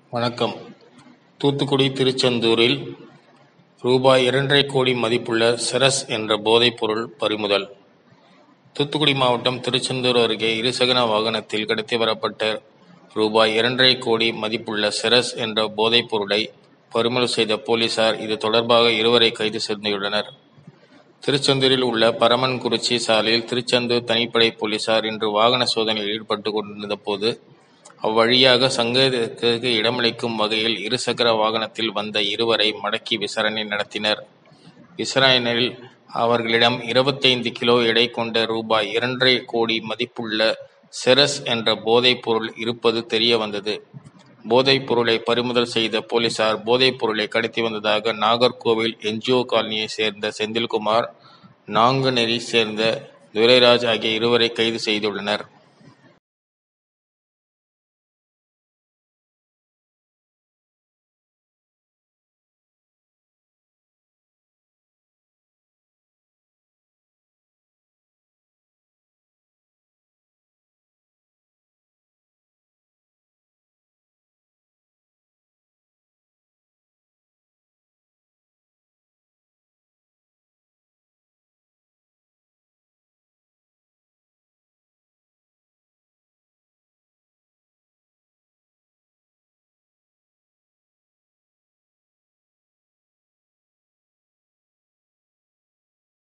வணக்கம் தூத்துக்குடி திருச்செந்தூரில் ரூபாய் இரண்டரை கோடி மதிப்புள்ள செரஸ் என்ற போதைப் பொருள் பறிமுதல் தூத்துக்குடி மாவட்டம் திருச்செந்தூர் அருகே இருசக்கர வாகனத்தில் கடத்தி வரப்பட்ட ரூபாய் இரண்டரை கோடி மதிப்புள்ள செரஸ் என்ற போதைப் பொருளை பறிமுதல் செய்த போலீசார் இது தொடர்பாக இருவரை கைது செய்துள்ளனர் திருச்செந்தூரில் உள்ள பரமன்குறிச்சி சாலையில் திருச்செந்தூர் தனிப்படை போலீசார் இன்று வாகன சோதனையில் ஈடுபட்டு கொண்டிருந்த போது அவ்வழியாக சங்கத்திற்கு இடமளிக்கும் வகையில் இருசக்கர வாகனத்தில் வந்த இருவரை மடக்கி விசாரணை நடத்தினர் விசாரணையில் அவர்களிடம் இருபத்தைந்து கிலோ எடை கொண்ட ரூபாய் இரண்டரை கோடி மதிப்புள்ள செரஸ் என்ற போதைப் பொருள் இருப்பது தெரிய வந்தது போதைப் பொருளை பறிமுதல் செய்த போலீசார் போதைப் பொருளை கடத்தி வந்ததாக நாகர்கோவில் என்ஜிஓ காலனியை சேர்ந்த செந்தில்குமார் நாங்குநெறி சேர்ந்த துரைராஜ் ஆகிய இருவரை கைது செய்துள்ளனர்